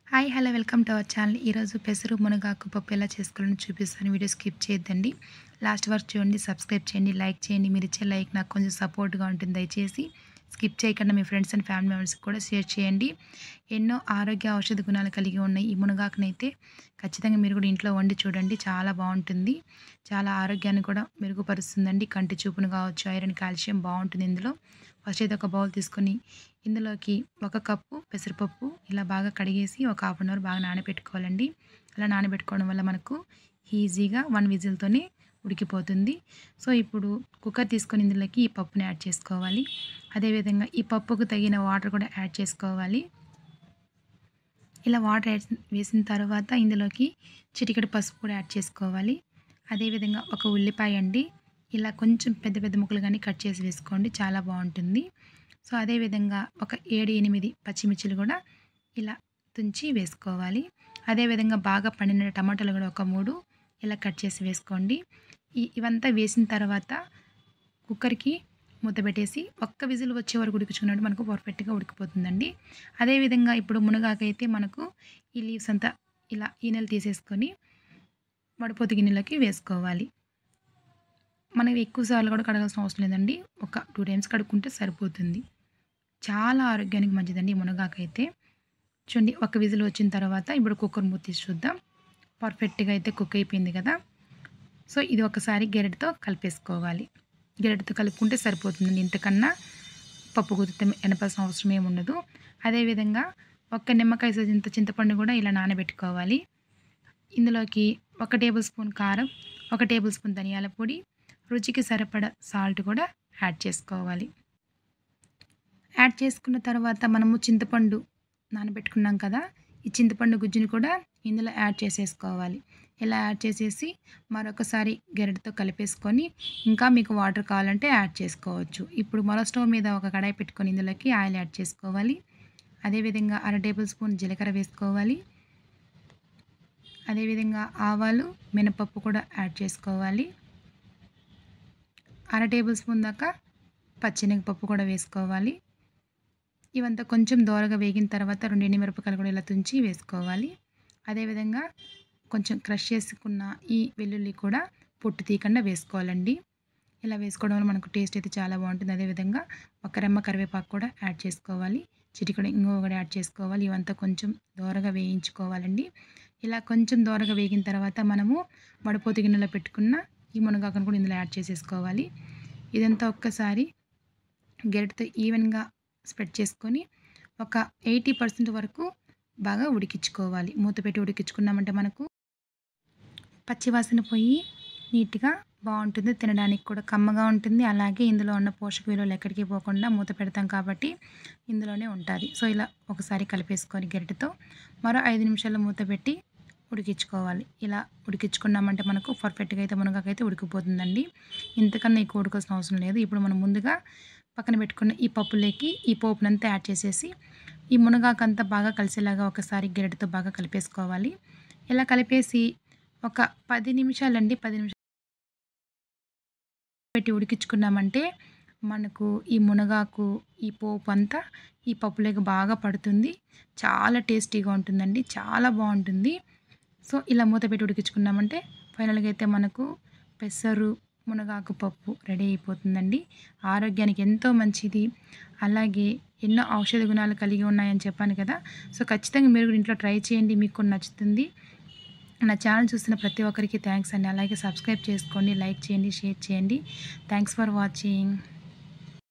hi hello welcome to our channel ఈరోజు పెసరు మునగాకు పప్పు ఎలా చేసుకోవాలని చూపిస్తాను వీడియో స్కిప్ చేయొద్దండి లాస్ట్ వరకు చూడండి సబ్స్క్రైబ్ చేయండి లైక్ చేయండి మీరు ఇచ్చే లైక్ నాకు కొంచెం సపోర్ట్గా ఉంటుంది దయచేసి స్కిప్ చేయకుండా మీ ఫ్రెండ్స్ అండ్ ఫ్యామిలీ మెంబర్స్కి కూడా షేర్ చేయండి ఎన్నో ఆరోగ్య ఔషధ గుణాలు కలిగి ఉన్నాయి ఈ మునగాకునైతే ఖచ్చితంగా మీరు కూడా ఇంట్లో వండి చూడండి చాలా బాగుంటుంది చాలా ఆరోగ్యాన్ని కూడా మెరుగుపరుస్తుందండి కంటి చూపును కావచ్చు ఐరన్ కాల్షియం బాగుంటుంది ఇందులో ఫస్ట్ అయితే ఒక బౌల్ తీసుకొని ఇందులోకి ఒక కప్పు పెసరపప్పు ఇలా బాగా కడిగేసి ఒక హాఫ్ అన్ అవర్ బాగా నానబెట్టుకోవాలండి అలా నానబెట్టుకోవడం వల్ల మనకు ఈజీగా వన్ విజిల్తోనే ఉడికిపోతుంది సో ఇప్పుడు కుక్కర్ తీసుకొని ఇందులోకి ఈ పప్పుని యాడ్ చేసుకోవాలి అదేవిధంగా ఈ పప్పుకు తగిన వాటర్ కూడా యాడ్ చేసుకోవాలి ఇలా వాటర్ యాడ్ వేసిన తర్వాత ఇందులోకి చిటికెడు పసుపు కూడా యాడ్ చేసుకోవాలి అదేవిధంగా ఒక ఉల్లిపాయ అండి ఇలా కొంచెం పెద్ద పెద్ద ముక్కలు కానీ కట్ చేసి వేసుకోండి చాలా బాగుంటుంది సో అదేవిధంగా ఒక ఏడు ఎనిమిది పచ్చిమిర్చిలు కూడా ఇలా తుంచి వేసుకోవాలి అదేవిధంగా బాగా పండిన టమాటాలు కూడా ఒక మూడు ఇలా కట్ చేసి వేసుకోండి ఈ ఇవంతా వేసిన తర్వాత కుక్కర్కి మూత పెట్టేసి ఒక్క విజిల్ వచ్చే వరకు ఉడికించుకున్నట్టు మనకు పర్ఫెక్ట్గా ఉడికిపోతుందండి అదేవిధంగా ఇప్పుడు మునగాకైతే మనకు ఈ లీవ్స్ అంతా ఇలా ఈనెలు తీసేసుకొని వడపోతు గిన్నెలోకి వేసుకోవాలి మనం ఎక్కువ సార్లు కూడా కడగాల్సిన అవసరం లేదండి ఒక టూ టైమ్స్ కడుక్కుంటే సరిపోతుంది చాలా ఆరోగ్యానికి మంచిదండి ఈ మునగాకైతే చూడండి ఒక విజిల్ వచ్చిన తర్వాత ఇప్పుడు కుక్కర్ మూత తీసి చూద్దాం పర్ఫెక్ట్గా అయితే కుక్ అయిపోయింది కదా సో ఇది ఒకసారి గెరటితో కలిపేసుకోవాలి గెరటితో కలుపుకుంటే సరిపోతుందండి ఇంతకన్నా పప్పు గుర్తు ఎనపాల్సిన అవసరం ఏమి ఉండదు అదేవిధంగా ఒక్క నిమ్మకాయ సైజంత చింతపండు కూడా ఇలా నానబెట్టుకోవాలి ఇందులోకి ఒక టేబుల్ స్పూన్ కారం ఒక టేబుల్ స్పూన్ ధనియాల పొడి రుచికి సరిపడ సాల్ట్ కూడా యాడ్ చేసుకోవాలి యాడ్ చేసుకున్న తర్వాత మనము చింతపండు నానబెట్టుకున్నాం కదా ఈ చింతపండు గుజ్జుని కూడా ఇందులో యాడ్ చేసేసుకోవాలి ఇలా యాడ్ చేసేసి మరొకసారి గెరటితో కలిపేసుకొని ఇంకా మీకు వాటర్ కావాలంటే యాడ్ చేసుకోవచ్చు ఇప్పుడు మరో స్టవ్ మీద ఒక కడాయి పెట్టుకొని ఇందులోకి ఆయిల్ యాడ్ చేసుకోవాలి అదేవిధంగా అర టేబుల్ స్పూన్ జీలకర్ర వేసుకోవాలి అదేవిధంగా ఆవాలు మినపప్పు కూడా యాడ్ చేసుకోవాలి అర టేబుల్ స్పూన్ దాకా పచ్చెనగపప్పు కూడా వేసుకోవాలి ఇవంతా కొంచెం దోరగా వేగిన తర్వాత రెండు ఎండుమిరపకాయలు కూడా ఇలా తుంచి వేసుకోవాలి అదేవిధంగా కొంచెం క్రష్ చేసుకున్న ఈ వెల్లుల్లి కూడా పొట్టు తీయకుండా వేసుకోవాలండి ఇలా వేసుకోవడం వల్ల మనకు టేస్ట్ అయితే చాలా బాగుంటుంది అదేవిధంగా ఒక రెమ్మ కరివేపాకు కూడా యాడ్ చేసుకోవాలి చిటికడ ఇంగో కూడా యాడ్ చేసుకోవాలి ఇవంతా కొంచెం దోరగా వేయించుకోవాలండి ఇలా కొంచెం దోరగా వేగిన తర్వాత మనము వడపోతు గిన్నెలో పెట్టుకున్న ఈ మునగాకును కూడా ఇందులో యాడ్ చేసేసుకోవాలి ఇదంతా ఒక్కసారి గెరటితో ఈవెన్గా స్ప్రెడ్ చేసుకొని ఒక ఎయిటీ పర్సెంట్ వరకు బాగా ఉడికించుకోవాలి మూత పెట్టి ఉడికించుకున్నామంటే మనకు పచ్చివాసన పోయి నీట్గా బాగుంటుంది తినడానికి కూడా కమ్మగా ఉంటుంది అలాగే ఇందులో ఉన్న పోషక విలువలు ఎక్కడికి పోకుండా మూత పెడతాం కాబట్టి ఇందులోనే ఉంటుంది సో ఇలా ఒకసారి కలిపేసుకొని గెరటితో మరో ఐదు నిమిషాలు మూత పెట్టి ఉడికించుకోవాలి ఇలా ఉడికించుకున్నామంటే మనకు పర్ఫెక్ట్గా అయితే మునగాకైతే ఉడికిపోతుందండి ఇంతకన్నా ఎక్కువ ఉడకాల్సిన అవసరం లేదు ఇప్పుడు మనం ముందుగా పక్కన పెట్టుకున్న ఈ పప్పులోకి ఈ పోపునంతా యాడ్ చేసేసి ఈ మునగాకంతా బాగా కలిసేలాగా ఒకసారి గెరటితో బాగా కలిపేసుకోవాలి ఇలా కలిపేసి ఒక పది నిమిషాలండి పది నిమిషాలు పెట్టి ఉడికించుకున్నామంటే మనకు ఈ మునగాకు ఈ పోపు అంతా ఈ పప్పులోకి బాగా పడుతుంది చాలా టేస్టీగా ఉంటుందండి చాలా బాగుంటుంది సో ఇలా మూత పెట్టి ఉడికించుకున్నామంటే ఫైనల్గా అయితే మనకు పెసరు మునగాకు పప్పు రెడీ అయిపోతుందండి ఆరోగ్యానికి ఎంతో మంచిది అలాగే ఎన్నో ఔషధ గుణాలు కలిగి ఉన్నాయని చెప్పాను కదా సో ఖచ్చితంగా మీరు ఇంట్లో ట్రై చేయండి మీకు నచ్చుతుంది నా ఛానల్ చూస్తున్న ప్రతి ఒక్కరికి థ్యాంక్స్ అండి అలాగే సబ్స్క్రైబ్ చేసుకోండి లైక్ చేయండి షేర్ చేయండి థ్యాంక్స్ ఫర్ వాచింగ్